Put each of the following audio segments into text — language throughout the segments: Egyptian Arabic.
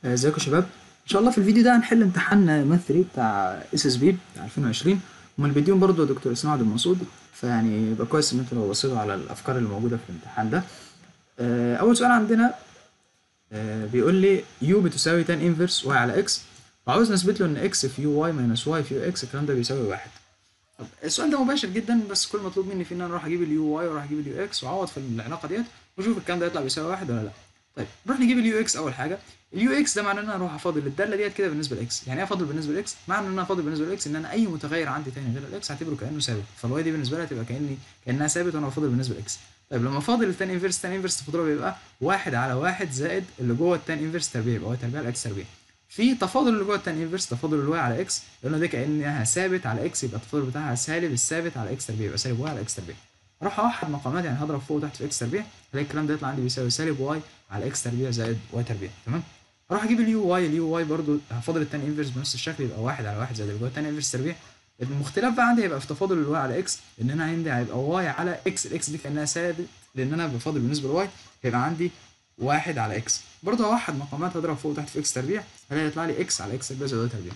آه، ازيكم يا شباب ان شاء الله في الفيديو ده هنحل امتحان ماث 3 بتاع اس اس بي بتاع 2020 ومن اللي بيديهم برضه دكتور اسماعيل عبد المقصود فيعني يبقى كويس ان انتوا لو بصيتوا على الافكار اللي موجوده في الامتحان ده آه، اول سؤال عندنا آه، بيقول لي يو بتساوي tan انفرس واي على اكس وعاوز نثبت له ان اكس في يو واي ماينس واي في يو اكس الكلام ده بيساوي واحد طب السؤال ده مباشر جدا بس كل مطلوب مني فيه ان انا اروح اجيب اليو واي واروح اجيب اليو اكس واعوض في العلاقه ديت واشوف الكلام ده يطلع بيساوي واحد ولا لا طيب نروح نجيب اليو اكس اول حاجه اليو اكس ده معناه ان انا اروح افاضل الداله ديت كده بالنسبه لاكس يعني ايه افاضل بالنسبه لاكس معنى ان انا افاضل بالنسبه لاكس ان انا اي متغير عندي تاني غير الاكس هعتبره كانه ثابت فالواي دي بالنسبه لها تبقى كاني كانها ثابت وانا بفاضل بالنسبه لاكس طيب لما افاضل التان انفرس التان انفرس تفاضله بيبقى واحد على واحد زائد اللي جوه التان انفرس تربيع يبقى واي تربيع على اكس تربيع في تفاضل اللي جوه التان انفرس تفاضل الواي على اكس لان ده كانها ثابت على اكس يبقى التفاضل بتاعها سالب الثابت على اكس تربيع يبقى سالب واي على اكس تربيع اروح اوحد مقامات يعني هضرب فوق وتحت في اكس تربيع الاقي الكلام ده يطلع عندي بيساوي سالب واي على اكس تربيع زائد واي تربيع تمام اروح اجيب اليو واي اليو واي برضو هفاضل التان انفرس بنفس الشكل يبقى واحد على واحد زائد اللي جوه التان انفرس تربيع المختلاف بقى عندي هيبقى في تفاضل الواي على اكس لان انا عندي هيبقى واي على اكس الاكس دي كانها ثابت لان انا بفاضل بالنسبه لواي هيبقى عندي واحد على اكس برضه هوحد مقامات هضرب فوق وتحت في اكس تربيع هلاقي يطلع لي اكس على اكس تربيع زائد واي تربيع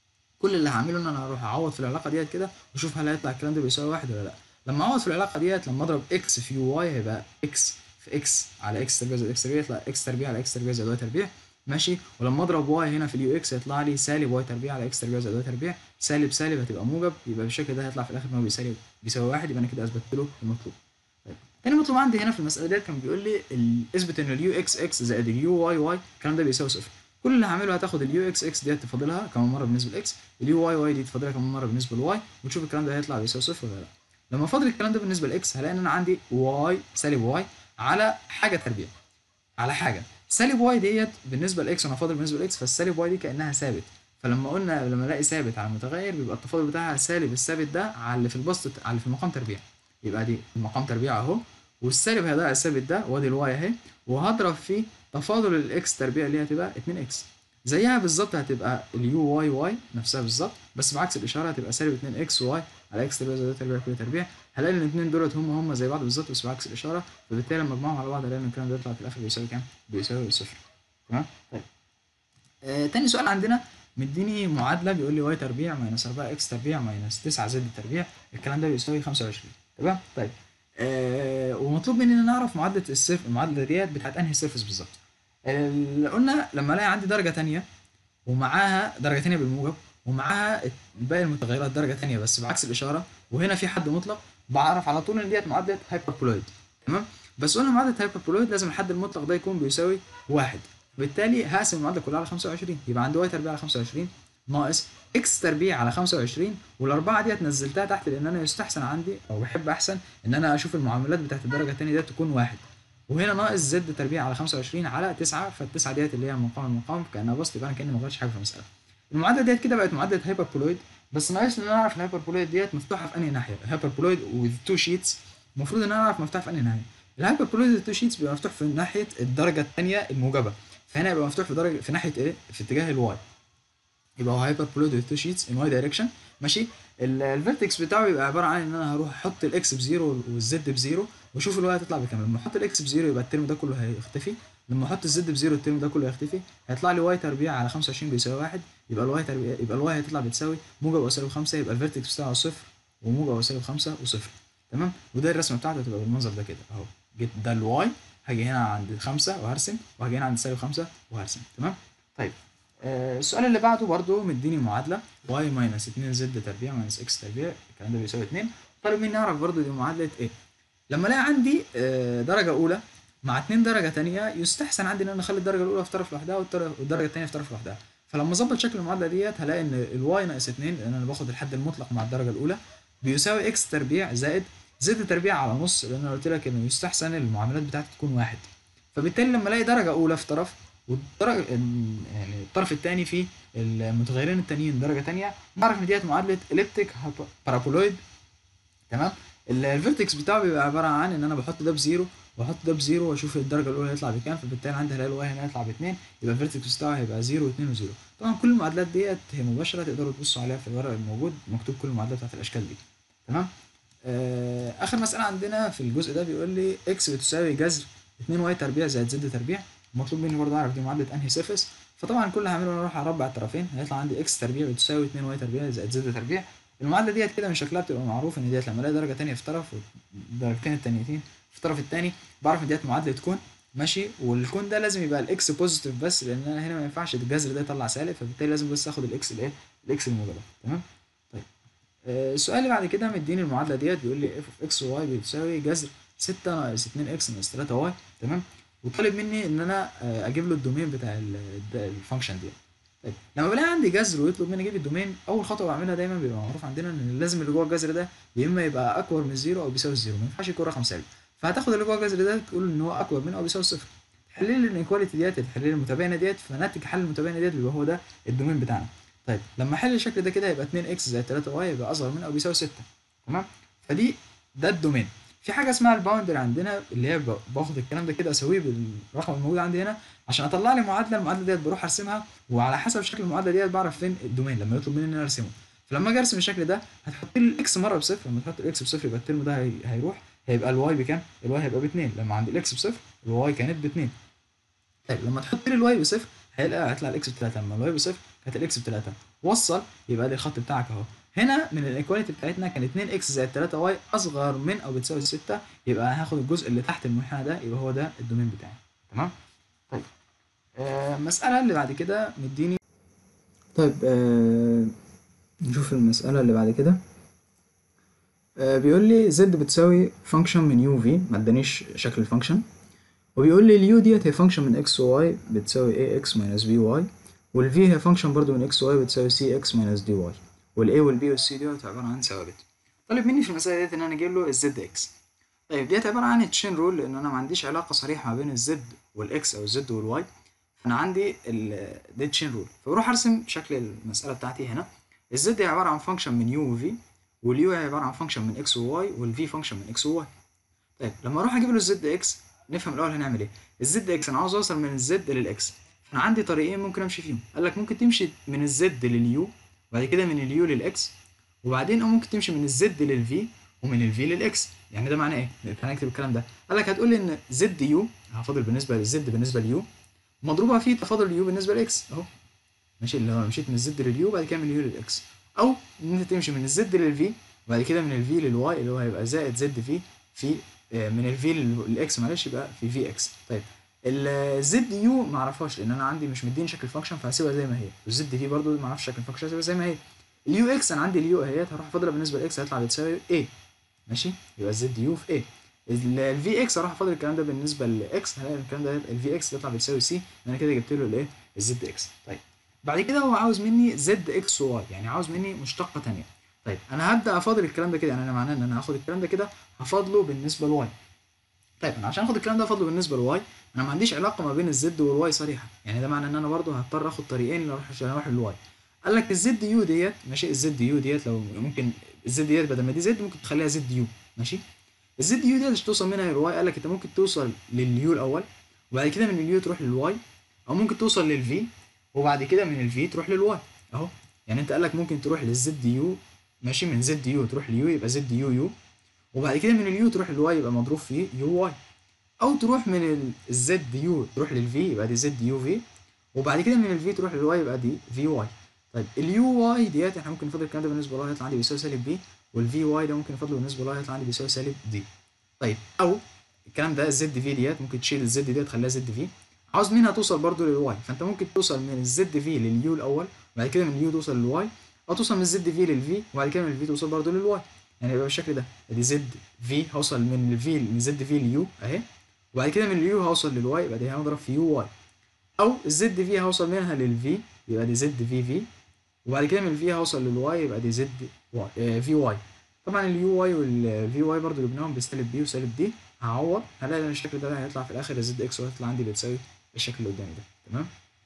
كل اللي هعمله ان انا هروح اعوض في العلاقه ديت كده واشوف هل هيطلع الكلام ده بيساوي واحد ولا لا لما اعوض في العلاقه ديت لما اضرب اكس في يو واي هيبقى اكس في اكس على اكس تربيع زائد اكس تربيع يطلع اكس تربيع على اكس تربيع زائد واي تربيع ماشي ولما اضرب واي هنا في اليو اكس يطلع لي سالب واي تربيع على اكس تربيع زائد واي تربيع سالب سالب هتبقى موجب يبقى بالشكل ده هيطلع في الاخر ان هو بيساوي بيساوي واحد يبقى انا كده اثبتت له المطلوب طيب تاني مطلوب عندي هنا في المساله ديت كان بيقول لي ال- اثبت ان اليو اكس اكس زائد اليو واي واي الكلام ده بيساوي صفر كل اللي هعمله هتاخد اليو اكس اكس ديت تفاضلها كمان مره بالنسبه لاكس اليو واي واي دي تفاضلها كمان مره بالنسبه لواي وتشوف الكلام ده هيطلع بيساوي صفر ولا لا لما افاضل الكلام ده بالنسبه لاكس هلاقي ان انا عندي واي سالب واي على حاجه تربيع على حاجه سالب واي ديت بالنسبه لاكس وانا فاضل بالنسبه لاكس فالسالب واي دي كانها ثابت فلما قلنا لما الاقي ثابت على متغير بيبقى التفاضل بتاعها سالب الثابت ده على اللي في البسط على اللي في المقام تربيع يبقى دي المقام تربيع اهو والسالب هيضيع الثابت ده وادي الواي اهي وهضرب في تفاضل الاكس تربيع اللي هتبقى 2 اكس زيها بالظبط هتبقى اليو واي واي نفسها بالظبط بس بعكس الاشاره هتبقى سالب 2 اكس واي على اكس تربيع زائد تربيع كل تربيع هلاقي ان الاثنين دولت هم هم زي بعض بالظبط بس بعكس الاشاره فبالتالي لما اجمعهم على بعض هلاقي ان الكلام ده يطلع في الاخر بيساوي كام؟ بيساوي صفر تمام؟ طيب آه تاني سؤال عندنا مديني معادله بيقول لي واي تربيع ماينس 4 اكس تربيع ماينس 9 زد تربيع الكلام ده بيساوي 25 تمام؟ طيب آه ومطلوب مني ان انا اعرف معادله الصفر المعادله ديت بتاعت انهي سيرفيس بالظبط اللي قلنا لما الاقي عندي درجه تانية ومعاها درجه تانية بالموجب ومعاها باقي المتغيرات درجه تانية بس بعكس الاشاره وهنا في حد مطلق بعرف على طول ان ديت معادله هايبربولويد تمام بس قلنا معادله هايبربولويد لازم الحد المطلق ده يكون بيساوي واحد بالتالي هقسم المعادله كلها على 25 يبقى عندي واي تربيع على 25 ناقص اكس تربيع على 25 والاربعه ديت نزلتها تحت لان انا يستحسن عندي او بحب احسن ان انا اشوف المعاملات بتاعت الدرجه الثانيه ديت تكون واحد وهنا ناقص زد تربيع على 25 على 9 فالتسعه ديت اللي هي مقام المقام كانها بسط يبقى انا كاني ما غيرتش حاجه في المساله المعادله ديت كده بقت معادله هايبربولويد بس ناقص ان انا اعرف الهايبربولويد ديت مفتوحه في انهي ناحيه الهايبربولويد وذ تو شيتس المفروض ان انا اعرف مفتوحه في انهي ناحيه الهايبربولويد وذ تو شيتس بيبقى مفتوح في ناحيه الدرجه الثانيه الموجبه فهنا يبقى مفتوح في درجه في ناحيه ايه في اتجاه الواي يبقى هو هايبربولويد وذ تو شيتس ان واي دايركشن ماشي الفيرتكس بتاعه يبقى عباره عن ان انا هروح احط الاكس بزيرو والزد بزيرو واشوف الواي هتطلع بكام لما احط الاكس بزيرو يبقى الترم ده كله هيختفي لما احط الزد بزيرو الترم ده كله هيختفي هيطلع لي واي تربيع على 25 بيساوي واحد يبقى الواي تربيع يبقى الواي هتطلع بتساوي موجب او سالب 5 يبقى الفيرتكس بتاعه صفر وموجب او سالب 5 وصفر تمام وده الرسمه بتاعته هتبقى بالمنظر ده كده اهو جيت ده الواي هاجي هنا عند 5 وهرسم وهاجي هنا عند سالب 5 وهرسم تمام طيب آه السؤال اللي بعده برضو مديني معادله واي ماينس 2 زد تربيع ماينس اكس تربيع الكلام ده بيساوي 2 طالب مني اعرف برضو دي معادله ايه لما الاقي عندي آه درجه اولى مع اتنين درجه تانية يستحسن عندي ان انا اخلي الدرجه الاولى في طرف لوحدها والطرف- والدرجه التانية في طرف لوحدها فلما اظبط شكل المعادله ديت هلاقي ان الواي ناقص 2 لان انا باخد الحد المطلق مع الدرجه الاولى بيساوي اكس تربيع زائد زد تربيع على نص لان انا قلت لك انه يستحسن المعاملات بتاعتي تكون واحد فبالتالي لما الاقي درجه اولى في طرف والدرجه يعني الطرف الثاني فيه المتغيرين التانيين درجه تانية بعرف ان ديت معادله اليبتيك بارابولويد تمام الفيرتكس بتاعه بيبقى عباره عن ان انا بحط ده بزيرو واحط ده بزيرو واشوف الدرجه الاولى هيطلع بكام فبالتالي عندي هلاقي الواي هنا هيطلع باتنين يبقى الفيرتكس بتاعه هيبقى زيرو واتنين وزيرو طبعا كل المعادلات ديت هي مباشره تقدروا تبصوا عليها في الورق الموجود مكتوب كل المعادلات بتاعت الاشكال دي تمام آه اخر مساله عندنا في الجزء ده بيقول لي اكس بتساوي جذر 2 واي تربيع زائد زد تربيع ومطلوب مني برضه اعرف دي معادله انهي سيرفيس فطبعا كل اللي هعمله انا اروح اربع الطرفين هيطلع عندي اكس تربيع بتساوي 2 واي تربيع زائد زد تربيع المعادله ديت كده من شكلها بتبقى معروف ان ديت لما الاقي درجه تانية في طرف والدرجتين التانيتين في الطرف التاني بعرف ان ديت معادله كون ماشي والكون ده لازم يبقى الاكس بوزيتيف بس لان انا هنا ما ينفعش الجذر ده يطلع سالب فبالتالي لازم بس اخد الاكس الايه الاكس الموجبه تمام طيب آه السؤال اللي بعد كده مديني المعادله ديت بيقول لي اف اوف اكس وواي بتساوي جذر 6 ناقص 2 اكس ناقص 3 واي تمام وطالب مني ان انا آه اجيب له الدومين بتاع الفانكشن دي طيب لما بلاقي عندي جذر ويطلب مني اجيب الدومين اول خطوه بعملها دايما بيبقى معروف عندنا ان لازم اللي جوه الجذر ده يا اما يبقى اكبر من الزيرو او بيساوي الزيرو ما ينفعش يكون رقم سالب فهتاخد اللي جوه الجذر ده تقول ان هو اكبر من او بيساوي الصفر تحل لي الانيكواليتي ديت تحل لي المتباينه ديت فناتج حل المتباينه ديت بيبقى هو ده الدومين بتاعنا طيب لما احل الشكل ده كده يبقى 2 اكس زائد 3 واي يبقى اصغر من او بيساوي 6 تمام فدي ده الدومين في حاجه اسمها الباوندري عندنا اللي هي باخد الكلام ده كده اسويه بالرقم الموجود عندي هنا عشان اطلع لي معادله المعادله ديت بروح ارسمها وعلى حسب شكل المعادله ديت بعرف فين الدومين لما يطلب مني ان انا ارسمه فلما اجي ارسم الشكل ده هتحط لي الاكس مره بصفر لما تحط الاكس بصفر يبقى الترم ده هي... هيروح هيبقى الواي بكام؟ الواي هيبقى باتنين لما عندي الاكس بصفر الواي كانت باتنين طيب لما تحط لي الواي بصفر هيلاقي هيطلع الاكس بتلاته لما الواي بصفر كانت الاكس بتلاته وصل يبقى دي الخط بتاعك اهو هنا من الايكواليتي بتاعتنا كان 2 اكس زائد 3 واي اصغر من او بتساوي 6 يبقى هاخد الجزء اللي تحت المنحنى ده يبقى هو ده الدومين بتاعي تمام طيب آه المساله اللي بعد كده مديني طيب آه نشوف المساله اللي بعد كده آه بيقول لي زد بتساوي فانكشن من يو في ما ادانيش شكل الفانكشن وبيقول لي اليو ديت هي فانكشن من اكس وواي بتساوي اي اكس ماينس بي واي والفي هي فانكشن برضو من اكس واي بتساوي سي اكس ماينس دي واي والاي والبي والسي ديت عباره عن ثوابت طالب مني في المساله ديت ان انا اجيب له الزد اكس طيب ديت عباره عن تشين رول لان انا ما عنديش علاقه صريحه ما بين الزد والاكس او الزد والواي فانا عندي دي تشين رول فبروح ارسم شكل المساله بتاعتي هنا الزد هي عباره عن فانكشن من يو وفي واليو هي عباره عن فانكشن من اكس وواي والفي فانكشن من اكس وواي طيب لما اروح اجيب له الزد اكس نفهم الاول هنعمل ايه الزد اكس انا عاوز اوصل من الزد للاكس فانا عندي طريقين ممكن امشي فيهم قال لك ممكن تمشي من الزد لليو وبعد كده من اليو للاكس وبعدين او ممكن تمشي من الزد للفي ومن الفي للاكس يعني ده معناه ايه هنكتب الكلام ده قال لك هتقول لي ان زد يو هفاضل بالنسبه للزد بالنسبه ليو مضروبه في تفاضل اليو بالنسبه لاكس اهو ماشي اللي هو مشيت من الزد لليو بعد كده من اليو للاكس او ان انت تمشي من الزد للفي وبعد كده من الفي للواي اللي هو هيبقى زائد زد في في من الفي للاكس معلش يبقى في في اكس طيب الزد يو ما اعرفهاش لان انا عندي مش مديني شكل فانكشن فهسيبها زي ما هي والزد في برضو ما اعرفش شكل فانكشن هسيبها زي ما هي اليو اكس انا عندي اليو اهيت هروح افاضلها بالنسبه لاكس هيطلع بتساوي ايه ماشي يبقى الزد يو في ايه الفي اكس اروح افاضل الكلام ده بالنسبه لاكس هلاقي الكلام ده الفي اكس يطلع بتساوي سي انا كده جبت له الايه الزد اكس طيب بعد كده هو عاوز مني زد اكس واي يعني عاوز مني مشتقه ثانيه طيب انا هبدا افاضل الكلام ده كده يعني انا معناه ان انا هاخد الكلام ده كده هفاضله بالنسبه لواي طيب انا عشان اخد الكلام ده افاضله بالنسبه لواي انا ما عنديش علاقه ما بين الزد والواي صريحه يعني ده معنى ان انا برضه هضطر اخد طريقين اروح عشان اروح للواي قال لك الزد يو ديت ماشي الزد يو ديت لو ممكن الزد ديت بدل ما دي زد ممكن تخليها زد يو ماشي الزد يو ديت عشان توصل منها للواي قال لك انت ممكن توصل لليو الاول وبعد كده من اليو تروح للواي او ممكن توصل للفي وبعد كده من الفي تروح للواي اهو يعني انت قال لك ممكن تروح للزد يو ماشي من زد يو تروح ليو يبقى زد يو يو وبعد كده من اليو تروح للواي يبقى مضروب في يو واي او تروح من الزد يو تروح للفي يبقى دي زد يو في وبعد كده من الفي تروح للواي يبقى دي في واي طيب اليو واي ديت احنا ممكن نفضل الكلام ده بالنسبه لواي هيطلع عندي بيساوي سالب بي والفي واي ده ممكن نفضله بالنسبه لواي هيطلع عندي بيساوي سالب دي طيب او الكلام ده الزد في ديت ممكن تشيل الزد ديت تخليها زد في عاوز منها توصل برضو للواي فانت ممكن توصل من الزد في لليو الاول وبعد كده من اليو توصل للواي او توصل من الزد في للفي وبعد كده من الفي توصل برضو للواي يعني يبقى بالشكل ده ادي زد في هوصل من الفي من زد في ليو اهي وبعد كده من اليو هوصل للواي يبقى دي هنضرب في يو واي او الزد في هوصل منها للفي يبقى دي زد في في وبعد كده من الفي هوصل للواي يبقى دي زد واي آه في واي طبعا اليو واي والفي واي برضو جبناهم بسالب بي وسالب دي هعوض هلاقي ان الشكل ده هيطلع في الاخر الزد اكس هيطلع عندي بتساوي الشكل اللي قدامي ده تمام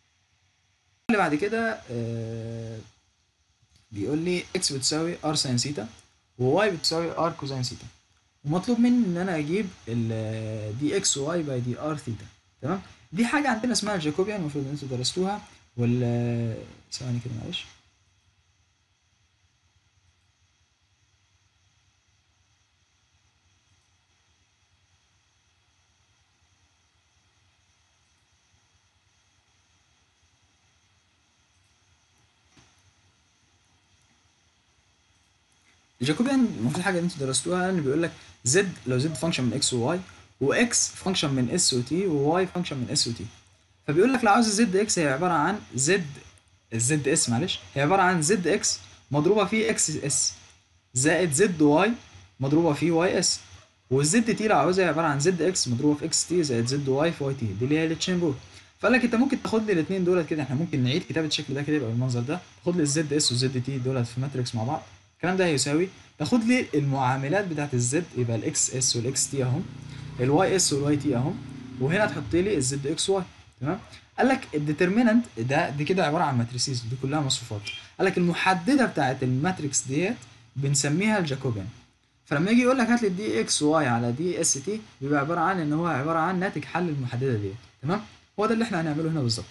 اللي بعد كده آه بيقول لي اكس بتساوي ار ساين سيتا وواي بتساوي ار كوزين سيتا ومطلوب مني ان انا اجيب ال دي اكس واي باي دي ار ثيتا تمام دي حاجه عندنا اسمها الجاكوبيان المفروض ان انتوا درستوها وال ثواني كده معلش الجاكوبيان المفروض حاجه انتوا درستوها ان بيقول لك زد لو زد فانكشن من اكس وواي واكس فانكشن من اس وتي وواي فانكشن من اس وتي فبيقول لك لو عاوز الزد اكس هي عباره عن زد الزد اس معلش هي عباره عن زد اكس مضروبه في اكس اس زائد زد واي مضروبه في واي اس والزد تي لو عاوزها هي عباره عن زد اكس مضروبه في اكس تي زائد زد واي في واي تي دي اللي هي التشين رول فقال لك انت ممكن تاخد لي الاثنين دولت كده احنا ممكن نعيد كتابه الشكل ده كده يبقى بالمنظر ده تاخد لي الزد اس والزد تي دولت في ماتريكس مع بعض الكلام ده هيساوي تاخد لي المعاملات بتاعت الزد يبقى الاكس اس والاكس تي اهم الواي اس والواي تي اهم وهنا تحط لي الزد اكس واي تمام قال لك الديترمينانت ده دي كده عباره عن ماتريسيز دي كلها مصفوفات قال لك المحدده بتاعت الماتريكس ديت بنسميها الجاكوبيان فلما يجي يقول لك هات لي دي اكس واي على دي اس تي بيبقى عباره عن ان هو عباره عن ناتج حل المحدده ديت تمام هو ده اللي احنا هنعمله هنا بالظبط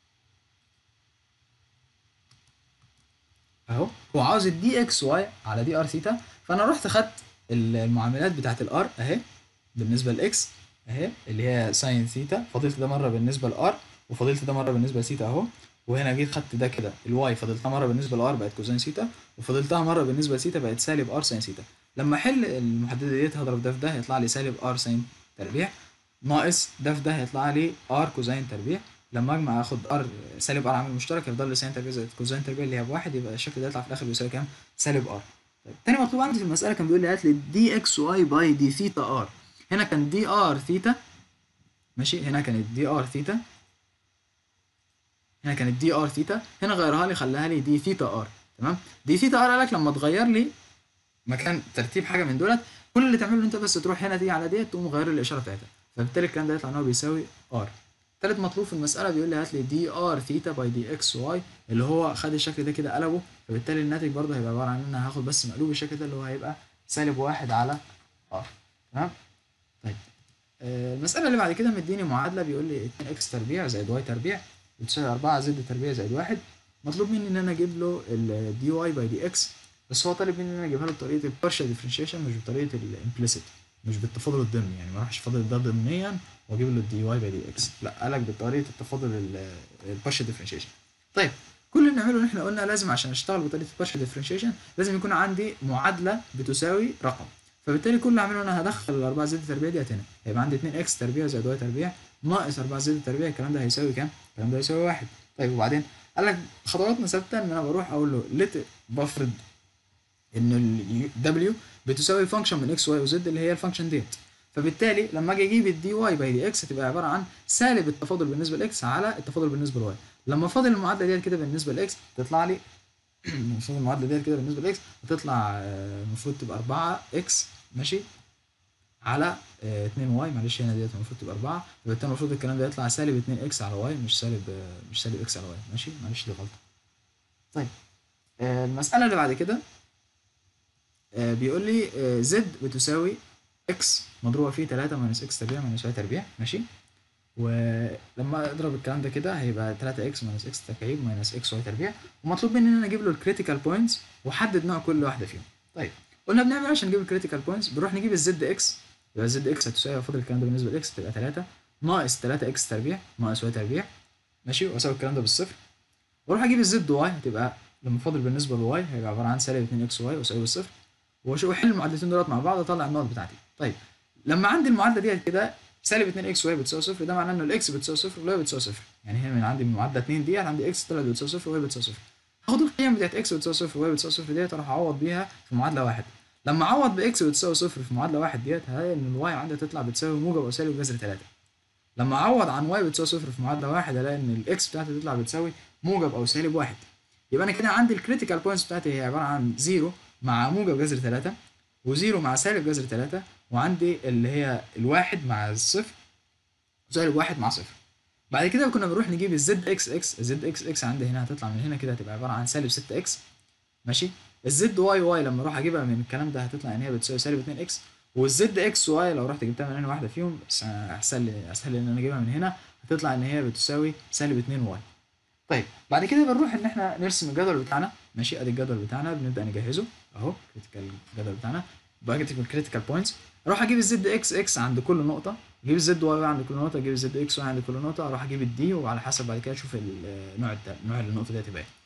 اهو هو عاوز الدي اكس واي على دي ار ثيتا فانا رحت خدت المعاملات بتاعت الار اهي بالنسبه لاكس اهي اللي هي ساين ثيتا فضلت ده مره بالنسبه لار وفضلت ده مره بالنسبه لثيتا اهو وهنا جيت خدت ده كده الواي فضلتها مره بالنسبه لار بقت كوزين ثيتا وفضلتها مره بالنسبه لثيتا بقت سالب ار ساين ثيتا لما احل المحدده ديت هضرب ده في ده هيطلع لي سالب ار ساين تربيع ناقص ده في ده هيطلع لي ار كوزين تربيع لما اجمع اخد ار سالب ار عامل مشترك يفضل لي ساين تربيع زائد كوزين تربيع اللي هي بواحد يبقى الشكل ده يطلع في الاخر بيساوي كام؟ سالب ار طيب تاني مطلوب عندي في المساله كان بيقول لي هات لي دي اكس واي باي دي ثيتا ار هنا كان دي ار ثيتا ماشي هنا كانت دي ار ثيتا هنا كانت دي ار ثيتا هنا غيرها لي خلاها لي دي ثيتا ار تمام دي ثيتا ار قال لك لما تغير لي مكان ترتيب حاجه من دولت كل اللي تعمله انت بس تروح هنا دي على ديت تقوم غير لي الاشاره بتاعتها فبالتالي الكلام ده يطلع ان هو بيساوي ار تالت مطلوب في المساله بيقول لي هات لي دي ار ثيتا باي دي اكس واي اللي هو خد الشكل ده كده قلبه فبالتالي الناتج برضه هيبقى عباره عن ان انا هاخد بس مقلوب الشكل ده اللي هو هيبقى سالب واحد على ار تمام طيب آه المساله اللي بعد كده مديني معادله بيقول لي 2 اكس تربيع زائد واي تربيع بتساوي 4 زد تربيع زائد واحد مطلوب مني ان انا اجيب له الدي واي باي دي اكس بس هو طالب مني ان انا اجيبها له بطريقه البارشال ديفرنشيشن مش بطريقه الامبليسيت مش بالتفاضل الضمني يعني ما راحش فاضل ده ضمنيا واجيب له الدي واي باي دي اكس لا قالك بطريقه التفاضل البارشال ديفرنشيشن طيب كل اللي نعمله ان احنا قلنا لازم عشان اشتغل بطريقه البارشال ديفرنشيشن لازم يكون عندي معادله بتساوي رقم فبالتالي كل اللي هعمله انا هدخل ال 4 زد تربيع ديت هنا هيبقى عندي 2 اكس تربيع زائد واي تربيع ناقص 4 زد تربيع الكلام ده هيساوي كام؟ الكلام ده هيساوي واحد طيب وبعدين قال لك خطواتنا ثابته ان انا بروح اقول له لت بفرض ان ال دبليو بتساوي فانكشن من اكس واي وزد اللي هي الفانكشن ديت فبالتالي لما اجي اجيب الدي واي باي دي اكس هتبقى عباره عن سالب التفاضل بالنسبه لاكس على التفاضل بالنسبه لواي لما فاضل المعادله ديت كده بالنسبه لاكس تطلع لي المفروض المعادله ديت كده بالنسبه لاكس هتطلع المفروض تبقى 4 اكس ماشي على 2 واي معلش هنا ديت المفروض تبقى 4 فبالتالي المفروض الكلام ده يطلع سالب 2 اكس على واي مش سالب مش سالب اكس على واي ماشي معلش دي غلطه طيب المساله اللي بعد كده بيقول لي زد بتساوي اكس مضروبه في 3 ماينس اكس تربيع ماينس واي تربيع ماشي ولما اضرب الكلام ده كده هيبقى 3 اكس ماينس اكس تكعيب ماينس اكس واي تربيع ومطلوب مني ان انا اجيب له الكريتيكال بوينتس واحدد نوع كل واحده فيهم طيب قلنا بنعمل عشان نجيب الكريتيكال بوينتس بنروح نجيب الزد اكس يبقى الزد اكس هتساوي فاضل الكلام ده بالنسبه لاكس تبقى 3 ناقص 3 اكس تربيع ناقص واي تربيع ماشي واساوي الكلام ده بالصفر واروح اجيب الزد واي هتبقى لما فاضل بالنسبه لواي هيبقى عباره عن سالب 2 اكس واي واساوي بالصفر واحل المعادلتين دولت مع بعض اطلع النقط بتاعتي طيب لما عندي المعادله ديت كده سالب 2 اكس واي بتساوي صفر ده معناه ان الاكس بتساوي صفر والواي بتساوي صفر يعني هنا من عندي من المعادله 2 ديت عندي اكس طلعت بتساوي صفر وواي بتساوي صفر هاخد القيم بتاعت اكس بتساوي صفر وواي بتساوي صفر ديت اروح اعوض بيها في معادله واحد لما اعوض باكس بتساوي صفر في معادله واحد ديت هلاقي ان الواي عندي تطلع بتساوي موجب او سالب جذر 3 لما اعوض عن واي بتساوي صفر في معادله واحد هلاقي ان الاكس بتاعتي تطلع بتساوي موجب او سالب واحد يبقى انا كده عندي الكريتيكال بوينتس بتاعتي هي عباره عن زيرو مع موجب جذر 3 وزيرو مع سالب جذر 3 وعندي اللي هي الواحد مع الصفر وسالب واحد مع صفر بعد كده كنا بنروح نجيب الزد اكس اكس الزد اكس اكس عندي هنا هتطلع من هنا كده هتبقى عباره عن سالب 6 اكس ماشي الزد واي واي لما اروح اجيبها من الكلام ده هتطلع ان هي بتساوي سالب 2 اكس والزد اكس واي لو رحت جبتها من هنا واحده فيهم احسن لي اسهل ان انا اجيبها من هنا هتطلع ان هي بتساوي سالب 2 واي طيب بعد كده بنروح ان احنا نرسم الجدول بتاعنا ماشي ادي الجدول بتاعنا بنبدا نجهزه اهو كريتيكال الجدول بتاعنا بكتب الكريتيكال بوينتس اروح اجيب الزد اكس اكس عند كل نقطه اجيب الزد واي عند كل نقطه اجيب الزد اكس واي عند كل نقطه اروح اجيب الدي وعلى حسب بعد كده اشوف النوع نوع النقطه دي هتبقى ايه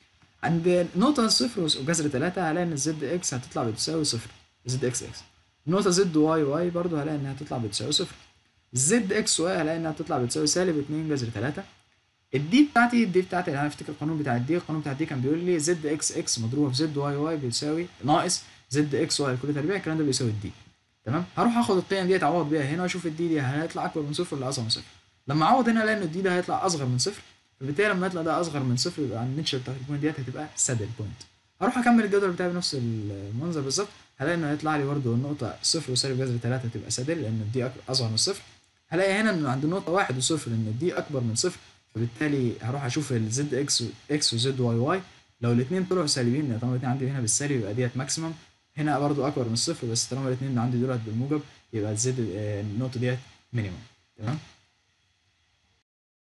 عند نقطة صفر وجذر تلاتة هلاقي إن الزد إكس هتطلع بتساوي صفر زد إكس إكس نقطة زد واي واي برضو هلاقي إنها هتطلع بتساوي صفر زد إكس واي هلاقي إنها هتطلع بتساوي سالب اتنين جذر تلاتة الدي بتاعتي الدي بتاعتي انا هفتكر القانون بتاع الدي القانون بتاع الدي كان بيقول لي زد اكس اكس مضروبه في زد واي واي بيساوي ناقص زد اكس واي كل تربيع الكلام ده بيساوي الدي تمام هروح اخد القيم ديت اعوض بيها هنا واشوف الدي دي هيطلع اكبر من صفر ولا اصغر من صفر لما اعوض هنا الاقي ان الدي ده هيطلع اصغر من صفر فبالتالي لما يطلع ده اصغر من صفر يبقى النيتشر بتاعت البوينت ديت هتبقى سادل بوينت هروح اكمل الجدول بتاعي بنفس المنظر بالظبط هلاقي انه هيطلع لي برده النقطه صفر وسالب جذر 3 هتبقى سادل لان الدي اصغر من صفر هلاقي هنا ان عند النقطه واحد وصفر ان الدي اكبر من صفر فبالتالي هروح اشوف الزد اكس اكس وزد واي واي لو الاثنين طلعوا سالبين طالما الاثنين عندي هنا بالسالب يبقى ديت ماكسيمم هنا برضو اكبر من الصفر بس طالما الاثنين عندي دولت بالموجب يبقى الزد النقطه ديت مينيمم تمام